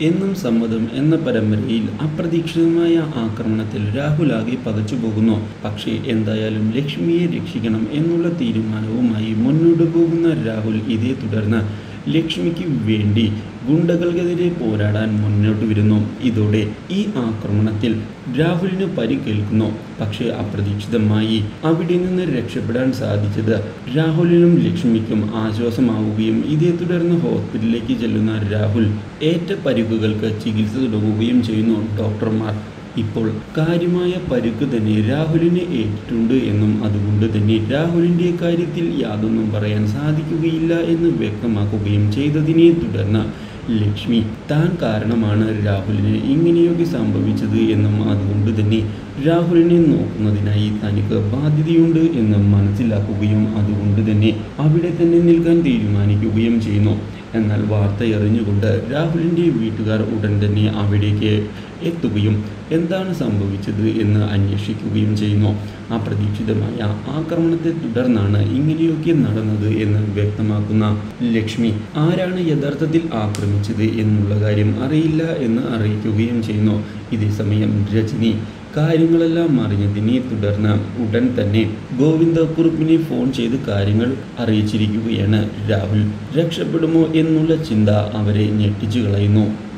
എന്നും സമ്മതം എന്ന പരമ്പരയിൽ അപ്രതീക്ഷിതമായ ആക്രമണത്തിൽ രാഹുൽ ആകെ പകച്ചു പോകുന്നു പക്ഷേ എന്തായാലും ലക്ഷ്മിയെ രക്ഷിക്കണം എന്നുള്ള തീരുമാനവുമായി മുന്നോട്ട് പോകുന്ന രാഹുൽ ഇതേ തുടർന്ന് ലക്ഷ്മിക്ക് വേണ്ടി ഗുണ്ടകൾക്കെതിരെ പോരാടാൻ മുന്നോട്ട് വരുന്നു ഇതോടെ ഈ ആക്രമണത്തിൽ രാഹുലിന് പരിക്കേൽക്കുന്നു പക്ഷേ അപ്രതീക്ഷിതമായി അവിടെ നിന്ന് രക്ഷപ്പെടാൻ സാധിച്ചത് രാഹുലിനും ലക്ഷ്മിക്കും ആശ്വാസമാവുകയും ഇതേ തുടർന്ന് ഹോസ്പിറ്റലിലേക്ക് ചെല്ലുന്ന രാഹുൽ ഏറ്റ പരിക്കുകൾക്ക് ചികിത്സ തുടങ്ങുകയും ചെയ്യുന്നു ഡോക്ടർമാർ ഇപ്പോൾ കാര്യമായ പരുക്ക് തന്നെ രാഹുലിന് ഏറ്റിട്ടുണ്ട് എന്നും അതുകൊണ്ട് തന്നെ രാഹുലിൻ്റെ കാര്യത്തിൽ യാതൊന്നും പറയാൻ സാധിക്കുകയില്ല എന്ന് വ്യക്തമാക്കുകയും ചെയ്തതിനെ തുടർന്ന് ലക്ഷ്മി താൻ കാരണമാണ് രാഹുലിന് ഇങ്ങനെയൊക്കെ സംഭവിച്ചത് എന്നും അതുകൊണ്ട് തന്നെ രാഹുലിനെ നോക്കുന്നതിനായി തനിക്ക് ബാധ്യതയുണ്ട് എന്ന് മനസ്സിലാക്കുകയും അതുകൊണ്ട് തന്നെ അവിടെ തന്നെ നിൽക്കാൻ തീരുമാനിക്കുകയും ചെയ്യുന്നു എന്നാൽ വാർത്തയറിഞ്ഞുകൊണ്ട് രാഹുലിൻ്റെ വീട്ടുകാർ ഉടൻ തന്നെ അവിടേക്ക് എത്തുകയും എന്താണ് സംഭവിച്ചത് എന്ന് അന്വേഷിക്കുകയും ചെയ്യുന്നു അപ്രതീക്ഷിതമായ ആക്രമണത്തെ തുടർന്നാണ് ഇങ്ങനെയൊക്കെ നടന്നത് എന്ന് വ്യക്തമാക്കുന്ന ലക്ഷ്മി ആരാണ് യഥാർത്ഥത്തിൽ ആക്രമിച്ചത് എന്നുള്ള കാര്യം അറിയില്ല എന്ന് അറിയിക്കുകയും ചെയ്യുന്നു ഇതേസമയം രജനി കാര്യങ്ങളെല്ലാം അറിഞ്ഞതിനെ തുടർന്ന് ഉടൻ തന്നെ ഗോവിന്ദക്കുറുപ്പിനെ ഫോൺ ചെയ്ത് കാര്യങ്ങൾ അറിയിച്ചിരിക്കുകയാണ് രാഹുൽ രക്ഷപ്പെടുമോ എന്നുള്ള ചിന്ത അവരെ ഞെട്ടിച്ചു കളയുന്നു